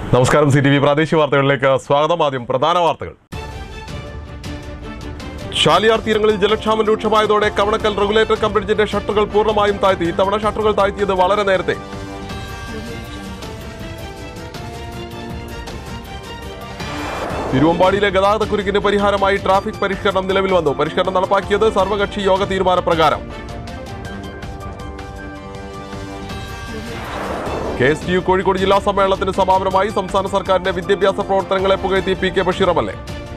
നമസ്കാരം C T V പ്രാദേശിക വാർത്തകളിലേക്ക് സ്വാഗതം ആദ്യം പ്രധാന വാർത്തകൾ ഷാലിയാർ തീരങ്ങളിൽ ജലക്ഷാമം രൂക്ഷമായതോടെ കവണക്കൽ റെഗുലേറ്റർ കം ബ്രിഡ്ജിന്റെ ഷട്ടറുകൾ പൂർണ്ണമായും താഴ്ത്തി ഇത്തവണ ഷട്ടറുകൾ താഴ്ത്തിയത് വളരെ നേരത്തെ തിരുവമ്പാടിയിലെ ഗതാഗതക്കുരുക്കിന് പരിഹാരമായി ട്രാഫിക് പരിഷ്കരണം നിലവിൽ വന്നു പരിഷ്കരണം നടപ്പാക്കിയത് സർവകക്ഷി യോഗ തീരുമാനപ്രകാരം K S T U Kozhikode ജില്ലാ സമ്മേളനത്തിന് സമാപനമായി സംസ്ഥാന സർക്കാരിന്റെ വിദ്യാഭ്യാസ പ്രവർത്തനങ്ങളെ പുകഴ്ത്തി P K Basheer M L A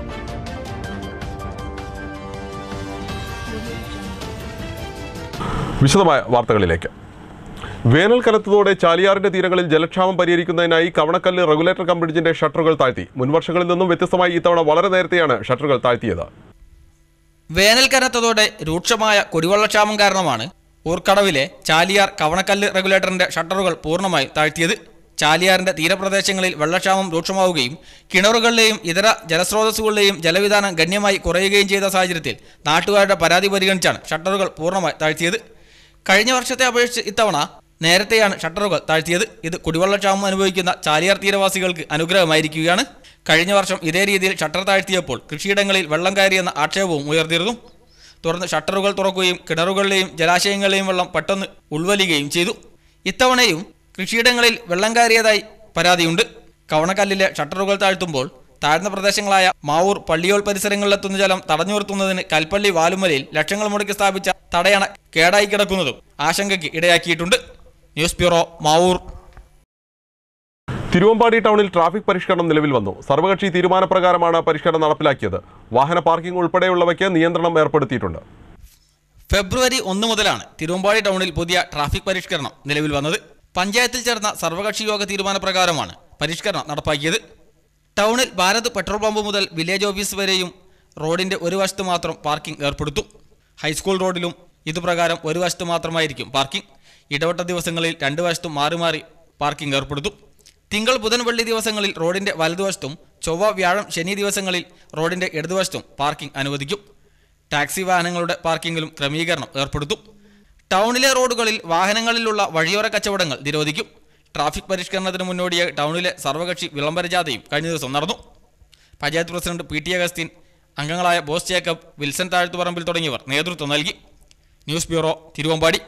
വിശദമായ വാർത്തകളിലേക്ക് വേനൽ കനത്തതോടെ ചാലിയാറിന്റെ തീരങ്ങളിൽ ജലക്ഷാമം പരിഹരിക്കുന്നതിനായി കവണക്കല്ല് റെഗുലേറ്റർ കം ബ്രിഡ്ജിന്റെ ഷട്ടറുകൾ താഴ്ത്തി മുൻവർഷങ്ങളിൽ നിന്നും വ്യത്യസ്തമായി ഇത്തവണ വളരെ നേരത്തെയാണ് ഷട്ടറുകൾ താഴ്ത്തിയത് വേനൽ കനത്തതോടെ രൂക്ഷമായ കുടിവെള്ളക്ഷാമം കാരണമാണ് ഊർക്കടവിലെ ചാലിയാർ കവണക്കല്ല് റെഗുലേറ്ററിന്റെ ഷട്ടറുകൾ പൂർണ്ണമായി താഴ്ത്തിയത് ചാലിയാറിന്റെ തീരപ്രദേശങ്ങളിൽ വെള്ളക്ഷാമം രൂക്ഷമാവുകയും കിണറുകളിലെയും ഇതര ജലസ്രോതസ്സുകളിലെയും ജലവിധാനം ഗണ്യമായി കുറയുകയും ചെയ്ത സാഹചര്യത്തിൽ നാട്ടുകാരുടെ പരാതി പരിഗണിച്ചാണ് ഷട്ടറുകൾ പൂർണ്ണമായി താഴ്ത്തിയത് കഴിഞ്ഞ വർഷത്തെ അപേക്ഷിച്ച് ഇത്തവണ നേരത്തെയാണ് ഷട്ടറുകൾ താഴ്ത്തിയത് ഇത് കുടിവെള്ളക്ഷാമം അനുഭവിക്കുന്ന ചാലിയാർ തീരവാസികൾക്ക് അനുഗ്രഹമായിരിക്കുകയാണ് കഴിഞ്ഞ വർഷം ഇതേ രീതിയിൽ ഷട്ടർ താഴ്ത്തിയപ്പോൾ കൃഷിയിടങ്ങളിൽ വെള്ളം കയറിയെന്ന ആക്ഷേപവും ഉയർന്നിരുന്നു തുടർന്ന് ഷട്ടറുകൾ തുറക്കുകയും കിണറുകളിലെയും ജലാശയങ്ങളിലെയും വെള്ളം പെട്ടെന്ന് ഉൾവലിയുകയും ചെയ്തു ഇത്തവണയും കൃഷിയിടങ്ങളിൽ വെള്ളം കയറിയതായി പരാതിയുണ്ട് കവണക്കല്ലിലെ ഷട്ടറുകൾ താഴ്ത്തുമ്പോൾ താഴ്ന്ന പ്രദേശങ്ങളായ മാവൂർ പള്ളിയോൾ പരിസരങ്ങളിലെത്തുന്ന ജലം തടഞ്ഞു നിർത്തുന്നതിന് കൽപ്പള്ളി വാലുമലയിൽ ലക്ഷങ്ങൾ മുടക്കി സ്ഥാപിച്ച തടയണ കേടായി കിടക്കുന്നതും ആശങ്കയ്ക്ക് ഇടയാക്കിയിട്ടുണ്ട് ന്യൂസ് ബ്യൂറോ മാവൂർ തിരുവമ്പാടി ടൗണിൽ ട്രാഫിക് പരിഷ്കരണം നിലവിൽ വന്നു സർവകക്ഷി തീരുമാനപ്രകാരമാണ് പരിഷ്കരണം നടപ്പിലാക്കിയത് വാഹന പാർക്കിംഗ് ഉൾപ്പെടെയുള്ളവയ്ക്ക് നിയന്ത്രണം ഏർപ്പെടുത്തിയിട്ടുണ്ട് ഫെബ്രുവരി ഒന്ന് മുതലാണ് തിരുവമ്പാടി ടൗണിൽ പുതിയ ട്രാഫിക് പരിഷ്കരണം നിലവിൽ വന്നത് പഞ്ചായത്തിൽ ചേർന്ന സർവകക്ഷി യോഗ തീരുമാനപ്രകാരമാണ് പരിഷ്കരണം നടപ്പാക്കിയത് ടൗണിൽ ഭാരത് പെട്രോൾ പമ്പ് മുതൽ വില്ലേജ് ഓഫീസ് വരെയും റോഡിന്റെ ഒരു വശത്ത് മാത്രം പാർക്കിംഗ് ഏർപ്പെടുത്തും ഹൈസ്കൂൾ റോഡിലും ഇതുപ്രകാരം ഒരു വശത്ത് മാത്രമായിരിക്കും പാർക്കിംഗ് ഇടവട്ട ദിവസങ്ങളിൽ രണ്ട് വശത്തും മാറി മാറി പാർക്കിംഗ് ഏർപ്പെടുത്തും തിങ്കൾ ബുധൻ വെള്ളി ദിവസങ്ങളിൽ റോഡിന്റെ വലതുവശത്തും ചൊവ്വ വ്യാഴം ശനി ദിവസങ്ങളിൽ റോഡിന്റെ ഇടതുവശത്തും പാർക്കിംഗ് അനുവദിക്കും ടാക്സി വാഹനങ്ങളുടെ പാർക്കിങ്ങിലും ക്രമീകരണം ഏർപ്പെടുത്തും ടൗണിലെ റോഡുകളിൽ വാഹനങ്ങളിലുള്ള വഴിയോര കച്ചവടങ്ങൾ നിരോധിക്കും ട്രാഫിക് പരിഷ്കരണത്തിന് മുന്നോടിയായി ടൗണിലെ സർവകക്ഷി വിളംബര ജാഥയും കഴിഞ്ഞ ദിവസം നടന്നു പഞ്ചായത്ത് പ്രസിഡന്റ് പി ടി അഗസ്റ്റിൻ അംഗങ്ങളായ ബോസ് ജേക്കബ് വിൽസൺ താഴ്ത്തുപറമ്പിൽ തുടങ്ങിയവർ നേതൃത്വം നൽകി ന്യൂസ് ബ്യൂറോ തിരുവമ്പാടി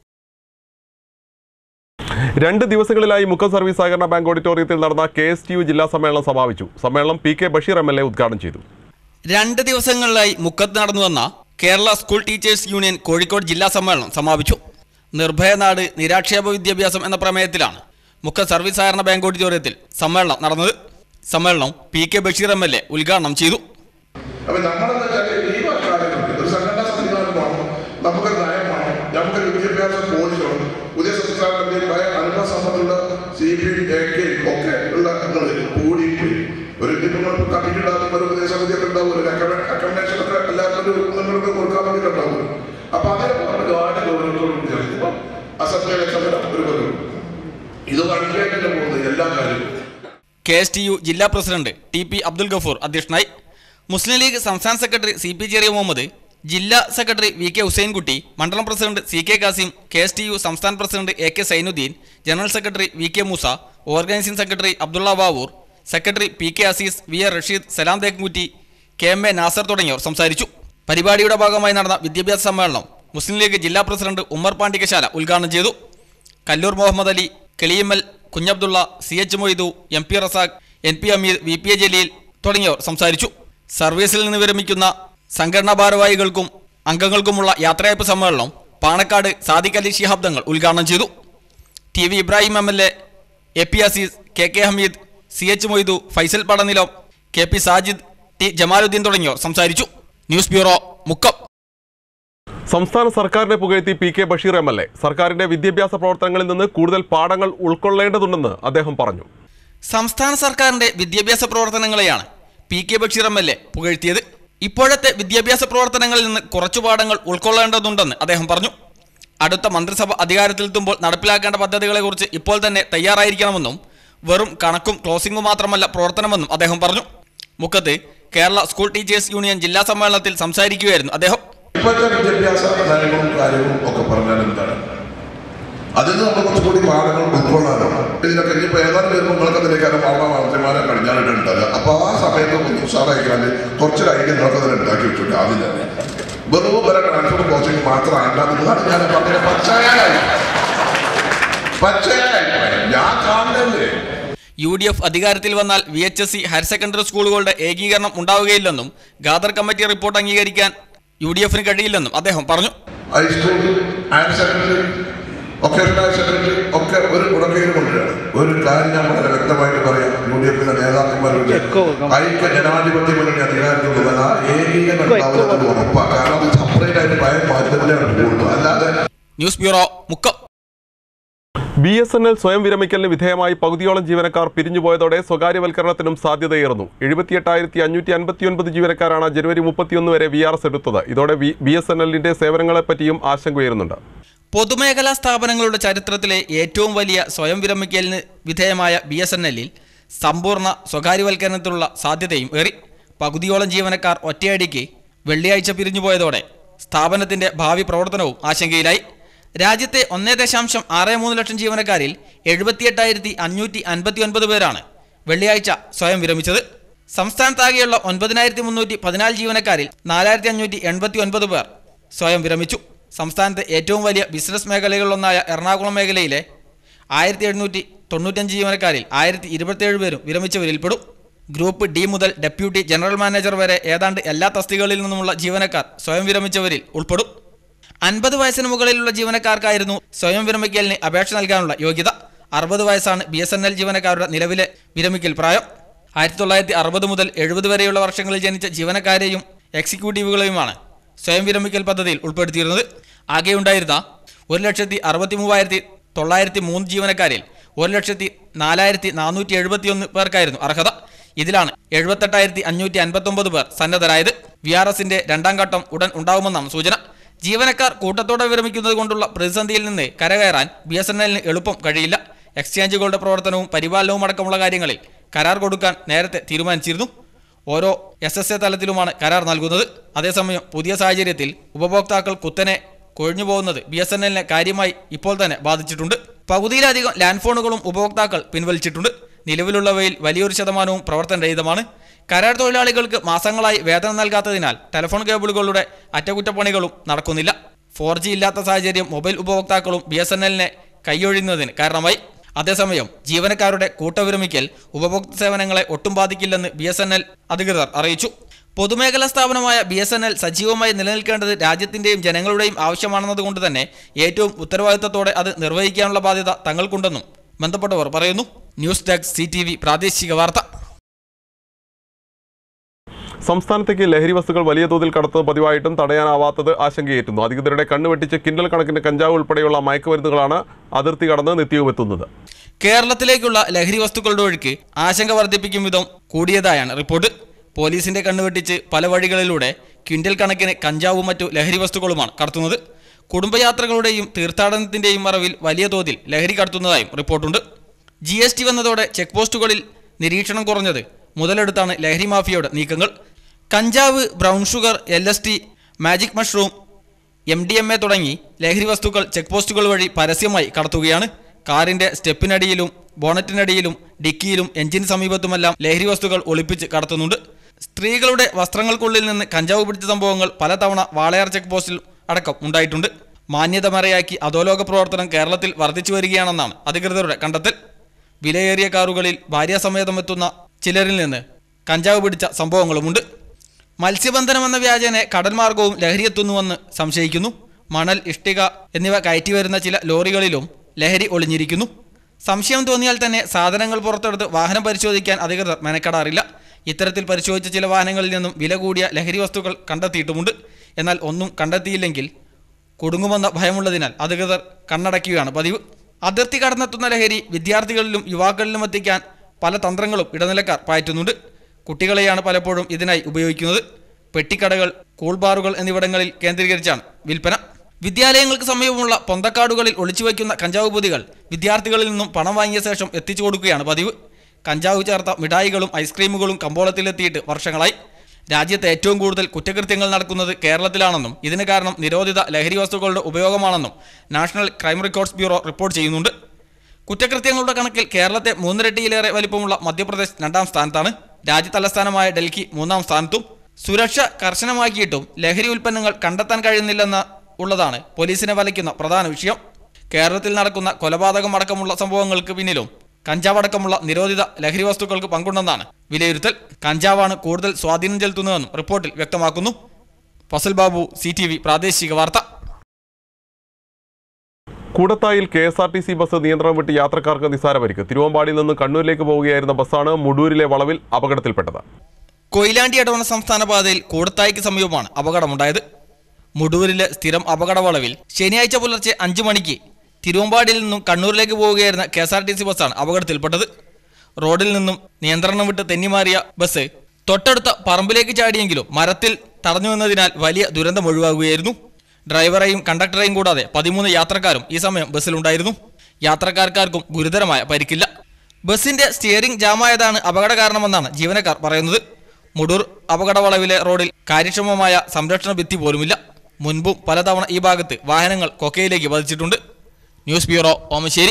രണ്ട് ദിവസങ്ങളിലായി മുക്കം സർവീസ് സഹകരണ ബാങ്ക് ഓഡിറ്റോറിയത്തിൽ നടന്ന കെ എസ് ടി യു ജില്ലാ സമ്മേളനം സമാപിച്ചു സമ്മേളനം P K Basheer M L A ഉദ്ഘാടനം ചെയ്തു രണ്ട് ദിവസങ്ങളിലായി മുക്കത്ത് നടന്നു വന്ന Kerala school teachers union Kozhikode ജില്ലാ സമ്മേളനം സമാപിച്ചു നിർഭയനാട് നിരാക്ഷേപ വിദ്യാഭ്യാസം എന്ന പ്രമേയത്തിലാണ് മുക്കം സർവീസ് സഹകരണ ബാങ്ക് ഓഡിറ്റോറിയത്തിൽ സമ്മേളനം നടന്നത് സമ്മേളനം P K Basheer M L A ഉദ്ഘാടനം ചെയ്തു അപ്പൊ നമ്മളെന്ന് വെച്ചാൽ ഈ വർഷമാകുന്നുണ്ട് ഒരു സംഘടനാ സംവിധാനം വേണം നമുക്കൊരു നയം വേണം നമുക്കൊരു വിദ്യാഭ്യാസ പോളിസി വേണം പുതിയ സംസ്ഥാനത്തിന്റെ പല അനുഭവ സമ്പത്തുള്ള സി പി എ കെ ഒക്കെ ഉള്ള നിങ്ങൾ കൂടിയിട്ട് ഒരു നിങ്ങൾ കമ്മിറ്റി ഉണ്ടാകുമ്പോൾ ഒരു ഉപദേശ സമിതിയൊക്കെ ഉണ്ടാവും ഒരു അക്കോമഡേഷൻ ഒക്കെ എല്ലാവർക്കും ഒരു നിങ്ങൾക്ക് കൊടുക്കാൻ വേണ്ടി ഉണ്ടാവും അപ്പൊ അതിനെ ഒരുപാട് ഗൗരവത്തോടും ഇപ്പം അസംബ്ലിയിലെ സമരം ഒരു കൊല്ലം ഇത് വഴിയായിട്ടല്ലേ പോകുന്നത് എല്ലാ കാര്യവും കെ എസ് ടി യു ജില്ലാ പ്രസിഡന്റ് ടി പി അബ്ദുൽ ഗഫൂർ അധ്യക്ഷനായി മുസ്ലിം ലീഗ് സംസ്ഥാന സെക്രട്ടറി സി പി ചെറിയ മുഹമ്മദ് ജില്ലാ സെക്രട്ടറി വി കെ ഹുസൈൻകുട്ടി മണ്ഡലം president C K Kasim K S T U സംസ്ഥാന president A K Zainuddin general secretary V K Moosa organising secretary Abdulla Bavoor secretary P K Azeez V A Rasheed Salam Thekkutti K M A Nasar തുടങ്ങിയവർ സംസാരിച്ചു പരിപാടിയുടെ ഭാഗമായി നടന്ന വിദ്യാഭ്യാസ സമ്മേളനം മുസ്ലിം ലീഗ് ജില്ലാ പ്രസിഡന്റ് ഉമ്മർ പാണ്ടികശാല ഉദ്ഘാടനം ചെയ്തു കല്ലൂർ മുഹമ്മദ് അലി കെളിയമ്മൽ കുഞ്ഞബ്ദുള്ള സി എച്ച് മൊയ്തു എം പി റസാഖ് എൻ പി അമീദ് വി പി എ ജലീൽ തുടങ്ങിയവർ സംസാരിച്ചു സർവീസിൽ നിന്ന് വിരമിക്കുന്ന സംഘടനാ ഭാരവാഹികൾക്കും അംഗങ്ങൾക്കുമുള്ള യാത്രയയപ്പ് സമ്മേളനം പാണക്കാട് സാദിഖ് അലി ശിഹാബ് തങ്ങൾ ഉദ്ഘാടനം ചെയ്തു T V Ibrahim M L A A P Azeez K K Hameed C H Moidu Faisal Padanilam K P Sajid T Jamaluddin തുടങ്ങിയവർ സംസാരിച്ചു ന്യൂസ് ബ്യൂറോ മുക്കം സംസ്ഥാന സർക്കാരിനെ പുകഴ്ത്തി P K Basheer M L A സർക്കാരിന്റെ വിദ്യാഭ്യാസ പ്രവർത്തനങ്ങളിൽ നിന്ന് കൂടുതൽ പാഠങ്ങൾ ഉൾക്കൊള്ളേണ്ടതുണ്ടെന്ന് അദ്ദേഹം പറഞ്ഞു സംസ്ഥാന സർക്കാരിന്റെ വിദ്യാഭ്യാസ പ്രവർത്തനങ്ങളെയാണ് P K Basheer M L A പുകഴ്ത്തിയത് ഇപ്പോഴത്തെ വിദ്യാഭ്യാസ പ്രവർത്തനങ്ങളിൽ നിന്ന് കുറച്ചു പാഠങ്ങൾ ഉൾക്കൊള്ളേണ്ടതുണ്ടെന്ന് അദ്ദേഹം പറഞ്ഞു അടുത്ത മന്ത്രിസഭ അധികാരത്തിലെത്തുമ്പോൾ നടപ്പിലാക്കേണ്ട പദ്ധതികളെക്കുറിച്ച് ഇപ്പോൾ തന്നെ തയ്യാറായിരിക്കണമെന്നും വെറും കണക്കും ക്ലോസിംഗും മാത്രമല്ല പ്രവർത്തനമെന്നും അദ്ദേഹം പറഞ്ഞു മുക്കത്ത് കേരള സ്കൂൾ ടീച്ചേഴ്സ് യൂണിയൻ ജില്ലാ സമ്മേളനത്തിൽ സംസാരിക്കുകയായിരുന്നു അദ്ദേഹം ഇപ്പോഴത്തെ വിദ്യാഭ്യാസ നയവും കാര്യവും ഒക്കെ പറഞ്ഞാൽ എന്താണ് അതിൽ നിന്ന് നമ്മൾ കുറച്ചുകൂടി പാഠങ്ങൾ ഉൾക്കൊള്ളാനോ ഇതിനൊക്കെ ഇനിയിപ്പോൾ ഏതാനും പേര് നിങ്ങൾക്ക് അതിലേക്കാരും അവിടെ മന്ത്രിമാരെ കഴിഞ്ഞാലിട്ട് ഉണ്ടാകുക അപ്പോൾ ആ സമയത്ത് ഒന്ന് ഉഷാറായിക്കാണ്ട് കുറച്ചൊരു ഐഡിയ നിങ്ങൾക്ക് അതിൽ ഉണ്ടാക്കി വെച്ചിട്ടുണ്ട് ആദ്യം തന്നെ വെറും വരെ ട്രാൻസ്പോർട്ട് കോച്ചിങ് മാത്രമല്ല എന്നതാണ് ഞാൻ പറഞ്ഞത് പച്ചയായി പച്ചയായി ഞാൻ കാണുന്നല്ലേ യു ഡി എഫ് അധികാരത്തിൽ വന്നാൽ V H S C higher secondary സ്കൂളുകളുടെ ഏകീകരണം ഉണ്ടാവുകയില്ലെന്നും ഖാദർ കമ്മിറ്റി റിപ്പോർട്ട് അംഗീകരിക്കാൻ യു ഡി എഫിന് കഴിയില്ലെന്നും അദ്ദേഹം പറഞ്ഞു high school higher secondary vocational higher secondary ഒക്കെ ഒരു കുടക്കയിൽ കൊണ്ടുവരികയാണ് ഒരു കാര്യം ഞാൻ വളരെ വ്യക്തമായിട്ട് പറയാം യു ഡി എഫിന്റെ നേതാക്കന്മാരുടെ ഐക്യ ജനാധിപത്യ മുന്നണി അധികാരത്തിൽ വന്നാൽ ആ ഏകീകരണം ഉണ്ടാവുന്നത് ഉറപ്പാണ് കാരണം അത് സെപ്പറേറ്റ് ആയിട്ട് ഭയം മാറ്റത്തിലാണ് പോകുന്നത് അല്ലാതെ news bureau Mukkam B S N L സ്വയം വിരമിക്കലിന് വിധേയമായി പകുതിയോളം ജീവനക്കാർ പിരിഞ്ഞുപോയതോടെ സ്വകാര്യവൽക്കരണത്തിനും സാധ്യതയേറുന്നു എഴുപത്തിയെട്ടായിരത്തി അഞ്ഞൂറ്റി അൻപത്തിയൊൻപത് ജീവനക്കാരാണ് ജനുവരി മുപ്പത്തിയൊന്ന് വരെ വി ആർ എസ് എടുത്തത് ഇതോടെ ബി എസ് എൻ എല്ലിന്റെ സേവനങ്ങളെപ്പറ്റിയും ആശങ്കയുയരുന്നുണ്ട് പൊതുമേഖലാ സ്ഥാപനങ്ങളുടെ ചരിത്രത്തിലെ ഏറ്റവും വലിയ സ്വയം വിരമിക്കലിന് വിധേയമായ ബി എസ് എൻ എല്ലിൽ സമ്പൂർണ്ണ സ്വകാര്യവൽക്കരണത്തിനുള്ള സാധ്യതയും ഏറി പകുതിയോളം ജീവനക്കാർ ഒറ്റയടിക്ക് വെള്ളിയാഴ്ച പിരിഞ്ഞുപോയതോടെ സ്ഥാപനത്തിന്റെ ഭാവി പ്രവർത്തനവും ആശങ്കയിലായി രാജ്യത്തെ ഒന്നേ ദശാംശം ആറ് മൂന്ന് ലക്ഷം ജീവനക്കാരിൽ എഴുപത്തിയെട്ടായിരത്തി അഞ്ഞൂറ്റി അൻപത്തി ഒൻപത് പേരാണ് വെള്ളിയാഴ്ച സ്വയം വിരമിച്ചത് സംസ്ഥാനത്താകെയുള്ള ഒൻപതിനായിരത്തി മുന്നൂറ്റി പതിനാല് ജീവനക്കാരിൽ നാലായിരത്തി അഞ്ഞൂറ്റി എൺപത്തി ഒൻപത് പേർ സ്വയം വിരമിച്ചു സംസ്ഥാനത്തെ ഏറ്റവും വലിയ ബിസിനസ് മേഖലകളിലൊന്നായ എറണാകുളം മേഖലയിലെ ആയിരത്തി എഴുന്നൂറ്റി തൊണ്ണൂറ്റഞ്ച് ജീവനക്കാരിൽ ആയിരത്തി ഇരുപത്തിയേഴ് പേരും വിരമിച്ചവരിൽപ്പെടും ഗ്രൂപ്പ് ഡി മുതൽ ഡെപ്യൂട്ടി ജനറൽ മാനേജർ വരെ ഏതാണ്ട് എല്ലാ തസ്തികകളിൽ നിന്നുമുള്ള ജീവനക്കാർ സ്വയം വിരമിച്ചവരിൽ ഉൾപ്പെടും അൻപത് വയസ്സിന് മുകളിലുള്ള ജീവനക്കാർക്കായിരുന്നു സ്വയം വിരമിക്കലിന് അപേക്ഷ നൽകാനുള്ള യോഗ്യത അറുപത് വയസ്സാണ് ബി എസ് എൻ എൽ ജീവനക്കാരുടെ നിലവിലെ വിരമിക്കൽ പ്രായം ആയിരത്തി തൊള്ളായിരത്തി അറുപത് മുതൽ എഴുപത് വരെയുള്ള വർഷങ്ങളിൽ ജനിച്ച ജീവനക്കാരെയും എക്സിക്യൂട്ടീവുകളെയുമാണ് സ്വയം വിരമിക്കൽ പദ്ധതിയിൽ ഉൾപ്പെടുത്തിയിരുന്നത് ആകെയുണ്ടായിരുന്ന ഒരു ലക്ഷത്തി അറുപത്തി മൂവായിരത്തി തൊള്ളായിരത്തി മൂന്ന് ജീവനക്കാരിൽ ഒരു ലക്ഷത്തി നാലായിരത്തി നാനൂറ്റി എഴുപത്തിയൊന്ന് പേർക്കായിരുന്നു അർഹത ഇതിലാണ് എഴുപത്തെട്ടായിരത്തി അഞ്ഞൂറ്റി അൻപത്തൊമ്പത് പേർ സന്നദ്ധരായത് വി ആർ എസിന്റെ രണ്ടാം ഘട്ടം ഉടൻ ഉണ്ടാവുമെന്നാണ് സൂചന ജീവനക്കാർ കൂട്ടത്തോടെ വിരമിക്കുന്നത് കൊണ്ടുള്ള പ്രതിസന്ധിയിൽ നിന്ന് കരകയറാൻ ബി എസ് എൻ എല്ലിന് എളുപ്പം കഴിയില്ല എക്സ്ചേഞ്ചുകളുടെ പ്രവർത്തനവും പരിപാലനവും അടക്കമുള്ള കാര്യങ്ങളിൽ കരാർ കൊടുക്കാൻ നേരത്തെ തീരുമാനിച്ചിരുന്നു ഓരോ എസ് എസ് എ തലത്തിലുമാണ് കരാർ നൽകുന്നത് അതേസമയം പുതിയ സാഹചര്യത്തിൽ ഉപഭോക്താക്കൾ കുത്തനെ കൊഴിഞ്ഞു പോകുന്നത് ബി എസ് എൻ എല്ലിനെ കാര്യമായി ഇപ്പോൾ തന്നെ ബാധിച്ചിട്ടുണ്ട് പകുതിയിലധികം ലാൻഡ് ഫോണുകളും ഉപഭോക്താക്കൾ പിൻവലിച്ചിട്ടുണ്ട് നിലവിലുള്ളവയിൽ വലിയൊരു ശതമാനവും പ്രവർത്തനരഹിതമാണ് കരാർ തൊഴിലാളികൾക്ക് മാസങ്ങളായി വേതനം നൽകാത്തതിനാൽ ടെലിഫോൺ കേബിളുകളുടെ അറ്റകുറ്റപ്പണികളും നടക്കുന്നില്ല ഫോർ ജി ഇല്ലാത്ത സാഹചര്യം മൊബൈൽ ഉപഭോക്താക്കളും ബി എസ് എൻ എല്ലിനെ കൈയൊഴിയുന്നതിന് കാരണമായി അതേസമയം ജീവനക്കാരുടെ കൂട്ടവിരമിക്കൽ ഉപഭോക്തൃ സേവനങ്ങളെ ഒട്ടും ബാധിക്കില്ലെന്ന് ബി എസ് എൻ എൽ അധികൃതർ അറിയിച്ചു പൊതുമേഖലാ സ്ഥാപനമായ ബി എസ് എൻ എൽ സജീവമായി നിലനിൽക്കേണ്ടത് രാജ്യത്തിന്റെയും ജനങ്ങളുടെയും ആവശ്യമാണെന്നതുകൊണ്ട് തന്നെ ഏറ്റവും ഉത്തരവാദിത്തത്തോടെ അത് നിർവഹിക്കാനുള്ള ബാധ്യത തങ്ങൾക്കുണ്ടെന്നും ബന്ധപ്പെട്ടവർ പറയുന്നു news desk C T V പ്രാദേശിക വാർത്ത സംസ്ഥാനത്തേക്ക് ലഹരി വസ്തുക്കൾ വലിയ തോതിൽ കടത്തുന്നത് പതിവായിട്ടും തടയാനാവാത്തത് ആശങ്കയേറ്റുന്നു അധികൃതരുടെ കണ്ണുവെട്ടിച്ച് കിൻഡൽ കണക്കിന് കഞ്ചാവ് ഉൾപ്പെടെയുള്ള മയക്കുമരുന്നുകളാണ് അതിർത്തി കടന്ന് നിത്യവും എത്തുന്നത് കേരളത്തിലേക്കുള്ള ലഹരി വസ്തുക്കളുടെ ഒഴുക്ക് ആശങ്ക വർദ്ധിപ്പിക്കും വിധം കൂടിയതായാണ് റിപ്പോർട്ട് പോലീസിന്റെ കണ്ണുവെട്ടിച്ച് പല വഴികളിലൂടെ ക്വിന്റൽ കണക്കിന് കഞ്ചാവും മറ്റു ലഹരി വസ്തുക്കളുമാണ് കടത്തുന്നത് കുടുംബയാത്രകളുടെയും തീർത്ഥാടനത്തിന്റെയും മറവിൽ വലിയ തോതിൽ ലഹരി കടത്തുന്നതായും റിപ്പോർട്ടുണ്ട് ജി എസ് ടി വന്നതോടെ ചെക്ക് പോസ്റ്റുകളിൽ നിരീക്ഷണം കുറഞ്ഞത് മുതലെടുത്താണ് ലഹരി മാഫിയയുടെ നീക്കങ്ങൾ കഞ്ചാവ് brown sugar L S T magic mushroom M D M A തുടങ്ങി ലഹരി വസ്തുക്കൾ ചെക്ക് പോസ്റ്റുകൾ വഴി പരസ്യമായി കടത്തുകയാണ് കാറിന്റെ സ്റ്റെപ്പിനടിയിലും ബോണറ്റിനടിയിലും ഡിക്കിയിലും എഞ്ചിന് സമീപത്തുമെല്ലാം ലഹരി വസ്തുക്കൾ ഒളിപ്പിച്ച് കടത്തുന്നുണ്ട് സ്ത്രീകളുടെ വസ്ത്രങ്ങൾക്കുള്ളിൽ നിന്ന് കഞ്ചാവ് പിടിച്ച സംഭവങ്ങൾ പലതവണ വാളയാർ ചെക്ക് പോസ്റ്റിൽ അടക്കം ഉണ്ടായിട്ടുണ്ട് മാന്യത മറയാക്കി അധോലോക പ്രവർത്തനം കേരളത്തിൽ വർദ്ധിച്ചു വരികയാണെന്നാണ് അധികൃതരുടെ കണ്ടെത്തൽ വിലയേറിയ കാറുകളിൽ ഭാര്യാസമേതം എത്തുന്ന ചിലരിൽ നിന്ന് കഞ്ചാവ് പിടിച്ച സംഭവങ്ങളുമുണ്ട് മത്സ്യബന്ധനം എന്ന വ്യാജേനെ കടൽമാർഗവും ലഹരിയെത്തുന്നുവെന്ന് സംശയിക്കുന്നു മണൽ ഇഷ്ടിക എന്നിവ കയറ്റി വരുന്ന ചില ലോറികളിലും ലഹരി ഒളിഞ്ഞിരിക്കുന്നു സംശയം തോന്നിയാൽ തന്നെ സാധനങ്ങൾ പുറത്തെടുത്ത് വാഹനം പരിശോധിക്കാൻ അധികൃതർ മെനക്കെടാറില്ല ഇത്തരത്തിൽ പരിശോധിച്ച ചില വാഹനങ്ങളിൽ നിന്നും വില കൂടിയ ലഹരി വസ്തുക്കൾ കണ്ടെത്തിയിട്ടുമുണ്ട് എന്നാൽ ഒന്നും കണ്ടെത്തിയില്ലെങ്കിൽ കുടുങ്ങുമെന്ന ഭയമുള്ളതിനാൽ അധികൃതർ കണ്ണടയ്ക്കുകയാണ് പതിവ് അതിർത്തി കടന്നെത്തുന്ന ലഹരി വിദ്യാർത്ഥികളിലും യുവാക്കളിലും എത്തിക്കാൻ പല തന്ത്രങ്ങളും ഇടനിലക്കാർ പായറ്റുന്നുണ്ട് കുട്ടികളെയാണ് പലപ്പോഴും ഇതിനായി ഉപയോഗിക്കുന്നത് പെട്ടിക്കടകൾ കൂൾബാറുകൾ എന്നിവിടങ്ങളിൽ കേന്ദ്രീകരിച്ചാണ് വിൽപ്പന വിദ്യാലയങ്ങൾക്ക് സമീപമുള്ള പൊന്തക്കാടുകളിൽ ഒളിച്ചുവയ്ക്കുന്ന കഞ്ചാവ് പൊതികൾ വിദ്യാർത്ഥികളിൽ നിന്നും പണം വാങ്ങിയ ശേഷം എത്തിച്ചു കൊടുക്കുകയാണ് പതിവ് കഞ്ചാവ് ചേർത്ത മിഠായികളും ഐസ്ക്രീമുകളും കമ്പോളത്തിലെത്തിയിട്ട് വർഷങ്ങളായി രാജ്യത്ത് ഏറ്റവും കൂടുതൽ കുറ്റകൃത്യങ്ങൾ നടക്കുന്നത് കേരളത്തിലാണെന്നും ഇതിന് കാരണം നിരോധിത ലഹരി വസ്തുക്കളുടെ ഉപയോഗമാണെന്നും national crime records bureau report ചെയ്യുന്നുണ്ട് കുറ്റകൃത്യങ്ങളുടെ കണക്കിൽ കേരളത്തെ മൂന്നിരട്ടിയിലേറെ വലിപ്പമുള്ള മധ്യപ്രദേശ് രണ്ടാം സ്ഥാനത്താണ് രാജ്യ തലസ്ഥാനമായ ഡൽഹി മൂന്നാം സ്ഥാനത്തും സുരക്ഷ കർശനമാക്കിയിട്ടും ലഹരി ഉൽപ്പന്നങ്ങൾ കണ്ടെത്താൻ കഴിയുന്നില്ലെന്ന ഉള്ളതാണ് പോലീസിനെ വലയ്ക്കുന്ന പ്രധാന വിഷയം കേരളത്തിൽ നടക്കുന്ന കൊലപാതകം അടക്കമുള്ള സംഭവങ്ങൾക്ക് പിന്നിലും കഞ്ചാവ് അടക്കമുള്ള നിരോധിത ലഹരി വസ്തുക്കൾക്ക് പങ്കുണ്ടെന്നാണ് വിലയിരുത്തൽ കഞ്ചാവാണ് കൂടുതൽ സ്വാധീനം ചെലുത്തുന്നതെന്നും റിപ്പോർട്ടിൽ വ്യക്തമാക്കുന്നു ഫസൽ ബാബു സി പ്രാദേശിക വാർത്ത കൂടത്തായിൽ K S R T C bus നിയന്ത്രണം വിട്ട് യാത്രക്കാർക്ക് നിസാര പരിക്ക് തിരുവമ്പാടിയിൽ നിന്ന് കണ്ണൂരിലേക്ക് പോവുകയായിരുന്ന ബസ്സാണ് മുടൂരിലെ വളവിൽ അപകടത്തിൽപ്പെട്ടത് കൊയിലാണ്ടി അടവണ സംസ്ഥാന പാതയിൽ കൂടത്തായിക്ക് സമീപമാണ് അപകടമുണ്ടായത് മുടൂരിലെ സ്ഥിരം അപകട വളവിൽ ശനിയാഴ്ച പുലർച്ചെ അഞ്ചു മണിക്ക് തിരുവമ്പാടിയിൽ നിന്നും കണ്ണൂരിലേക്ക് പോവുകയായിരുന്ന K S R T C ബസ്സാണ് അപകടത്തിൽപ്പെട്ടത് റോഡിൽ നിന്നും നിയന്ത്രണം വിട്ട് തെന്നിമാറിയ ബസ് തൊട്ടടുത്ത പറമ്പിലേക്ക് ചാടിയെങ്കിലും മരത്തിൽ തടഞ്ഞു നിന്നതിനാൽ വലിയ ദുരന്തം ഒഴിവാകുകയായിരുന്നു ഡ്രൈവറെയും കണ്ടക്ടറെയും കൂടാതെ പതിമൂന്ന് യാത്രക്കാരും ഈ സമയം ബസ്സിലുണ്ടായിരുന്നു യാത്രക്കാർക്കാർക്കും ഗുരുതരമായ പരിക്കില്ല ബസിന്റെ സ്റ്റിയറിംഗ് ജാമായതാണ് അപകട കാരണമെന്നാണ് ജീവനക്കാർ പറയുന്നത് മുടൂർ അപകട വളവിലെ റോഡിൽ കാര്യക്ഷമമായ സംരക്ഷണ ഭിത്തി പോലുമില്ല മുൻപും പലതവണ ഈ ഭാഗത്ത് വാഹനങ്ങൾ കൊക്കയിലേക്ക് പതിച്ചിട്ടുണ്ട് ന്യൂസ് ബ്യൂറോ ഓമശ്ശേരി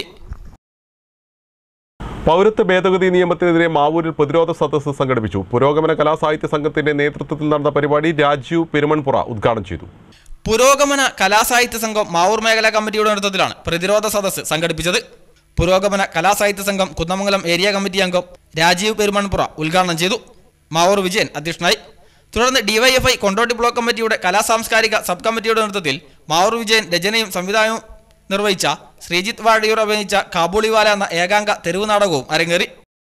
പൗരത്വ ഭേദഗതി നിയമത്തിനെതിരെ മാവൂരിൽ പ്രതിരോധ സദസ്സ് സംഘടിപ്പിച്ചു പുരോഗമന കലാസാഹിത്യ സംഘത്തിന്റെ നേതൃത്വത്തിൽ നടന്ന പരിപാടി രാജീവ് പെരുമൺപുറ ഉദ്ഘാടനം ചെയ്തു പുരോഗമന കലാസാഹിത്യ സംഘം മാവൂർ മേഖലാ കമ്മിറ്റിയുടെ നേതൃത്വത്തിലാണ് പ്രതിരോധ സദസ്സ് സംഘടിപ്പിച്ചത് പുരോഗമന കലാസാഹിത്യ സംഘം കുന്നമംഗലം ഏരിയ കമ്മിറ്റി അംഗം രാജീവ് പെരുമൺപുറ ഉദ്ഘാടനം ചെയ്തു മാവൂർ വിജയൻ അധ്യക്ഷനായി തുടർന്ന് ഡിവൈഎഫ്ഐ കൊണ്ടോട്ടി ബ്ലോക്ക് കമ്മിറ്റിയുടെ കലാസാംസ്കാരിക സബ് കമ്മിറ്റിയുടെ നേതൃത്വത്തിൽ മാവൂർ വിജയൻ രചനയും സംവിധാനവും നിർവഹിച്ച ശ്രീജിത്ത് വാഴിയൂർ അഭിനയിച്ച കാബൂളിവാല എന്ന ഏകാംഗ തെരുവ് നാടകവും അരങ്ങേറി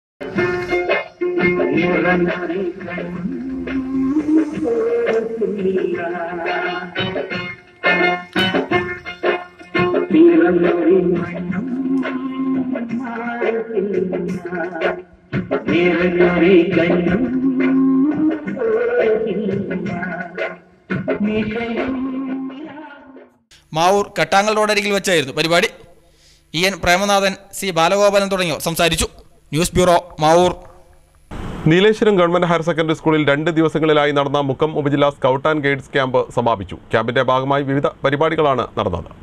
മാവൂർ കട്ടാങ്ങൽ റോഡരികിൽ വെച്ചായിരുന്നു പരിപാടി E N Premanathan C Balagopalan തുടങ്ങിയവർ സംസാരിച്ചു news bureau Mavoor Neeleswaram government higher secondary സ്കൂളിൽ രണ്ട് ദിവസങ്ങളിലായി നടന്ന മുക്കം ഉപജില്ലാ സ്കൗട്ട് ആൻഡ് ഗൈഡ്സ് ക്യാമ്പ് സമാപിച്ചു ക്യാമ്പിന്റെ ഭാഗമായി വിവിധ പരിപാടികളാണ് നടന്നത്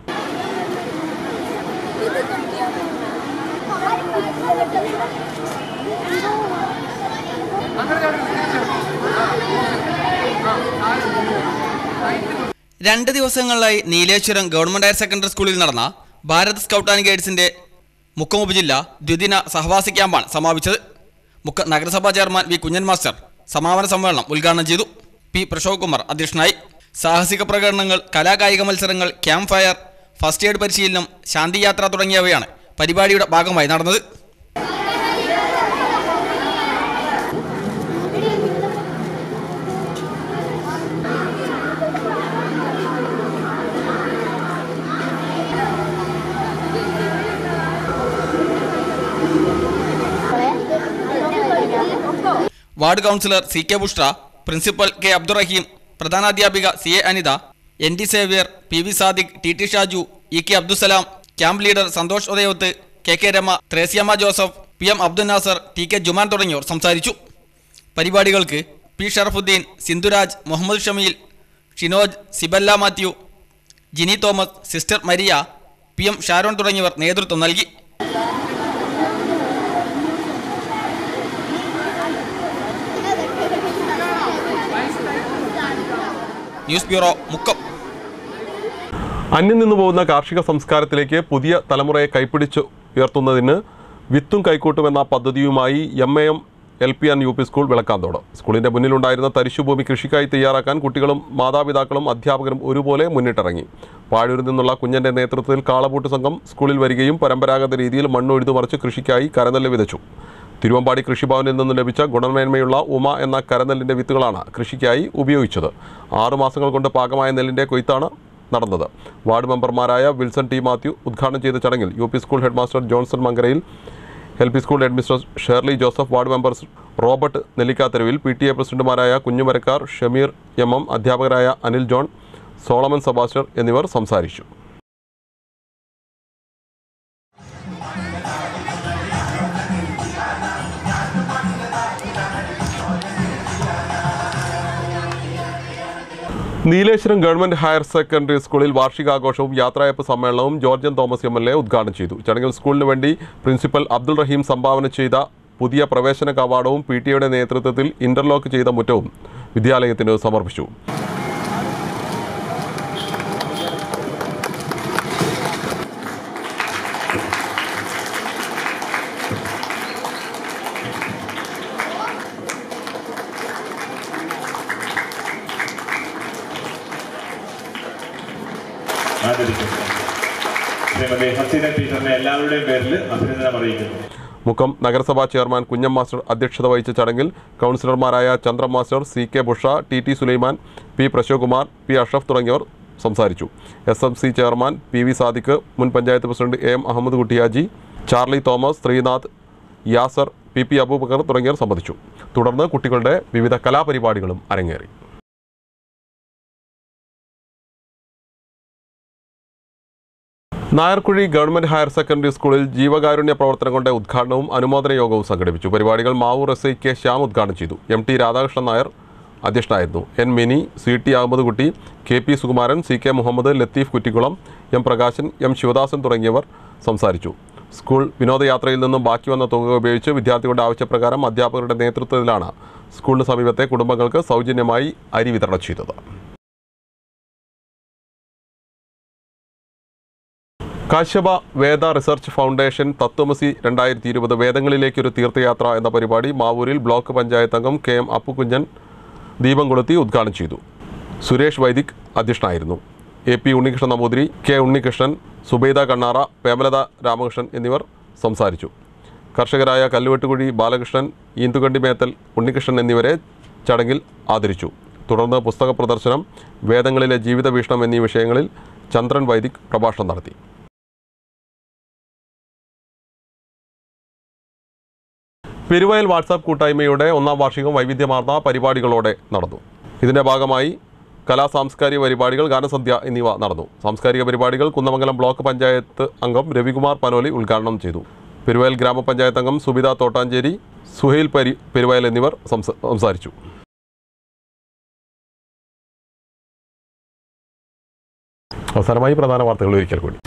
രണ്ട് ദിവസങ്ങളിലായി നീലേശ്വരം ഗവൺമെന്റ് ഹയർ സെക്കൻഡറി സ്കൂളിൽ നടന്ന ഭാരത് സ്കൗട്ട് ആൻഡ് ഗൈഡ്സിന്റെ മുക്കം ഉപജില്ല ദ്വിദിന സഹവാസി ക്യാമ്പാണ് സമാപിച്ചത് മുക്ക നഗരസഭാ ചെയർമാൻ വി കുഞ്ഞൻ മാസ്റ്റർ സമാപന സമ്മേളനം ഉദ്ഘാടനം ചെയ്തു പി പ്രശോക് കുമാർ അധ്യക്ഷനായി സാഹസിക പ്രകടനങ്ങൾ കലാകായിക മത്സരങ്ങൾ ക്യാമ്പ് ഫയർ ഫസ്റ്റ് എയ്ഡ് പരിശീലനം ശാന്തിയാത്ര തുടങ്ങിയവയാണ് പരിപാടിയുടെ ഭാഗമായി നടന്നത് ward councillor C K Bushra principal K Abdurahim പ്രധാനാധ്യാപിക C A Anitha N D Xavier P V Sadiq T T Shaju E K Abdussalam camp leader Santhosh Udayavath K K Rama Thressiamma Joseph P M Abdul Nasar T K Juman തുടങ്ങിയവർ സംസാരിച്ചു പരിപാടികൾക്ക് P Sharafudheen Sindhuraj Muhammad Shameel Shinoj Sibella Mathew Jini Thomas sister Maria P M Sharon തുടങ്ങിയവർ നേതൃത്വം നൽകി ന്യൂസ് ബ്യൂറോ മുക്കം അന്യം നിന്നു പോകുന്ന കാർഷിക സംസ്കാരത്തിലേക്ക് പുതിയ തലമുറയെ കൈപ്പിടിച്ച് ഉയർത്തുന്നതിന് വിത്തും കൈക്കൂട്ടുമെന്ന പദ്ധതിയുമായി M A M L P and U P school Vilakkanthode സ്കൂളിൻ്റെ മുന്നിലുണ്ടായിരുന്ന തരിശുഭൂമി കൃഷിക്കായി തയ്യാറാക്കാൻ കുട്ടികളും മാതാപിതാക്കളും അധ്യാപകരും ഒരുപോലെ മുന്നിട്ടിറങ്ങി പാഴൂരിൽ നിന്നുള്ള കുഞ്ഞൻ്റെ നേതൃത്വത്തിൽ കാളപൂട്ട് സംഘം സ്കൂളിൽ വരികയും പരമ്പരാഗത രീതിയിൽ മണ്ണ് ഉഴുതുമറിച്ച് കൃഷിക്കായി കരനെല്ല് വിതച്ചു തിരുവമ്പാടി കൃഷിഭവനിൽ നിന്നും ലഭിച്ച ഗുണമേന്മയുള്ള ഉമ എന്ന കരനെല്ലിൻ്റെ വിത്തുകളാണ് കൃഷിക്കായി ഉപയോഗിച്ചത് ആറു മാസങ്ങൾ കൊണ്ട് പാകമായ നെല്ലിൻ്റെ കൊയ്ത്താണ് നടന്നത് വാർഡ് മെമ്പർമാരായ വിൽസൺ ടി മാത്യു ഉദ്ഘാടനം ചെയ്ത ചടങ്ങിൽ U P school headmaster Johnson മങ്കരയിൽ L P school headmistress Shirley Joseph ward member Robert നെല്ലിക്കാത്തെരുവിൽ പി ടി എ പ്രസിഡന്റുമാരായ കുഞ്ഞുമരക്കാർ ഷമീർ എം എം അധ്യാപകരായ അനിൽ ജോൺ സോളമൻ സബാസ്റ്റർ എന്നിവർ സംസാരിച്ചു നീലേശ്വരം ഗവൺമെന്റ് ഹയർ സെക്കൻഡറി സ്കൂളിൽ വാർഷികാഘോഷവും യാത്രയപ്പ് സമ്മേളനവും Jorjan Thomas M L A ഉദ്ഘാടനം ചെയ്തു ചടങ്ങിൽ സ്കൂളിന് വേണ്ടി പ്രിൻസിപ്പൽ അബ്ദുൾ റഹീം സംഭാവന ചെയ്ത പുതിയ പ്രവേശന കവാടവും പി ടി എയുടെ നേതൃത്വത്തിൽ ഇന്റർലോക്ക് ചെയ്ത മുറ്റവും വിദ്യാലയത്തിന് സമർപ്പിച്ചു ആദരിക്കുന്നു ശ്രീമതി ഹസീന ടീച്ചറിനെ എല്ലാവരുടെയും പേരിൽ അഭിനന്ദനം അറിയിക്കുന്നു മുക്കം നഗരസഭാ ചെയർമാൻ കുഞ്ഞം മാസ്റ്റർ അധ്യക്ഷത വഹിച്ച ചടങ്ങിൽ കൗൺസിലർമാരായ Chandra master C K Busha T T Sulaiman P Prashokumar P Ashraf തുടങ്ങിയവർ സംസാരിച്ചു S M C chairman P V Sadiq മുൻ panchayat president A M Ahammad Kuttiyaji Charlie Thomas Sreenath Yasar P P Abubakar തുടങ്ങിയവർ സംബന്ധിച്ചു തുടർന്ന് കുട്ടികളുടെ വിവിധ കലാപരിപാടികളും അരങ്ങേറി നായർക്കുഴി ഗവൺമെന്റ് ഹയർ സെക്കൻഡറി സ്കൂളിൽ ജീവകാരുണ്യ പ്രവർത്തനങ്ങളുടെ ഉദ്ഘാടനവും അനുമോദന യോഗവും സംഘടിപ്പിച്ചു പരിപാടികൾ Mavoor S I K Shyam ഉദ്ഘാടനം ചെയ്തു എം ടി രാധാകൃഷ്ണൻ നായർ അധ്യക്ഷനായിരുന്നു N Mini C T Ahammad Kutty K P Sukumaran C K Muhammad Latheef Kuttikkulam M Prakashan M Sivadasan തുടങ്ങിയവർ സംസാരിച്ചു സ്കൂൾ വിനോദയാത്രയിൽ നിന്നും ബാക്കി വന്ന തുക ഉപയോഗിച്ച് വിദ്യാർത്ഥികളുടെ ആവശ്യപ്രകാരം അധ്യാപകരുടെ നേതൃത്വത്തിലാണ് സ്കൂളിന് സമീപത്തെ കുടുംബങ്ങൾക്ക് സൗജന്യമായി അരി വിതരണം ചെയ്തത് കാശ്യപ വേദ റിസർച്ച് ഫൗണ്ടേഷൻ തത്വമസി രണ്ടായിരത്തി ഇരുപത് വേദങ്ങളിലേക്കൊരു തീർത്ഥയാത്ര എന്ന പരിപാടി മാവൂരിൽ ബ്ലോക്ക് പഞ്ചായത്ത് അംഗം കെ എം അപ്പുകുഞ്ഞൻ ദീപം കൊളുത്തി ഉദ്ഘാടനം ചെയ്തു സുരേഷ് വൈദിക് അധ്യക്ഷനായിരുന്നു A P Unnikrishnan Namboothiri K Unnikrishnan Subaida Kannara Pemalatha Ramakrishnan എന്നിവർ സംസാരിച്ചു കർഷകരായ കല്ലുവെട്ടുകുഴി ബാലകൃഷ്ണൻ ഈന്തുകണ്ടി മേത്തൽ ഉണ്ണികൃഷ്ണൻ എന്നിവരെ ചടങ്ങിൽ ആദരിച്ചു തുടർന്ന് പുസ്തക പ്രദർശനം വേദങ്ങളിലെ ജീവിത വീക്ഷണം എന്നീ വിഷയങ്ങളിൽ ചന്ദ്രൻ വൈദിക് പ്രഭാഷണം നടത്തി പെരുവയൽ വാട്സാപ്പ് കൂട്ടായ്മയുടെ ഒന്നാം വാർഷികം വൈവിധ്യമാർന്ന പരിപാടികളോടെ നടന്നു ഇതിന്റെ ഭാഗമായി കലാ സാംസ്കാരിക പരിപാടികൾ ഗാനസന്ധ്യ എന്നിവ നടന്നു സാംസ്കാരിക പരിപാടികൾ കുന്നമംഗലം ബ്ലോക്ക് പഞ്ചായത്ത് അംഗം രവികുമാർ പനോലി ഉദ്ഘാടനം ചെയ്തു പെരുവയൽ ഗ്രാമപഞ്ചായത്ത് അംഗം സുബിത തോട്ടാഞ്ചേരി സുഹൈൽ പരി പെരുവയൽ എന്നിവർ സംസ- സംസാരിച്ചു അവസാനമായി പ്രധാന വാർത്തകൾ ഒരിക്കൽ കൂടി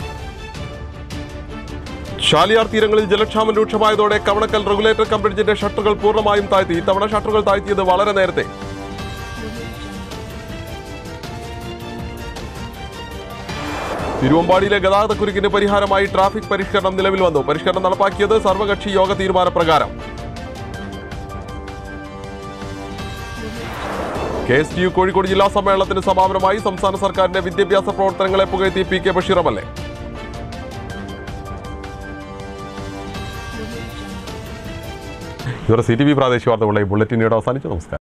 ഷാലിയാർ തീരങ്ങളിൽ ജലക്ഷാമം രൂക്ഷമായതോടെ കവണക്കൽ റെഗുലേറ്റർ കം ബ്രിഡ്ജിന്റെ ഷട്ടറുകൾ പൂർണ്ണമായും താഴ്ത്തി ഇത്തവണ ഷട്ടറുകൾ താഴ്ത്തിയത് വളരെ നേരത്തെ തിരുവമ്പാടിയിലെ ഗതാഗതക്കുരുക്കിന് പരിഹാരമായി ട്രാഫിക് പരിഷ്കരണം നിലവിൽ വന്നു പരിഷ്കരണം നടപ്പാക്കിയത് സർവകക്ഷി യോഗ തീരുമാനപ്രകാരം K S T U Kozhikode ജില്ലാ സമ്മേളനത്തിന് സമാപനമായി സംസ്ഥാന സർക്കാരിന്റെ വിദ്യാഭ്യാസ പ്രവർത്തനങ്ങളെ പുകഴ്ത്തി P K Basheer M L A ഇവരുടെ സി ടി വി പ്രാദേശിക വാർത്തകളുടെ ബുള്ളറ്റിനോട് അവസാനിച്ചു നമസ്കാരം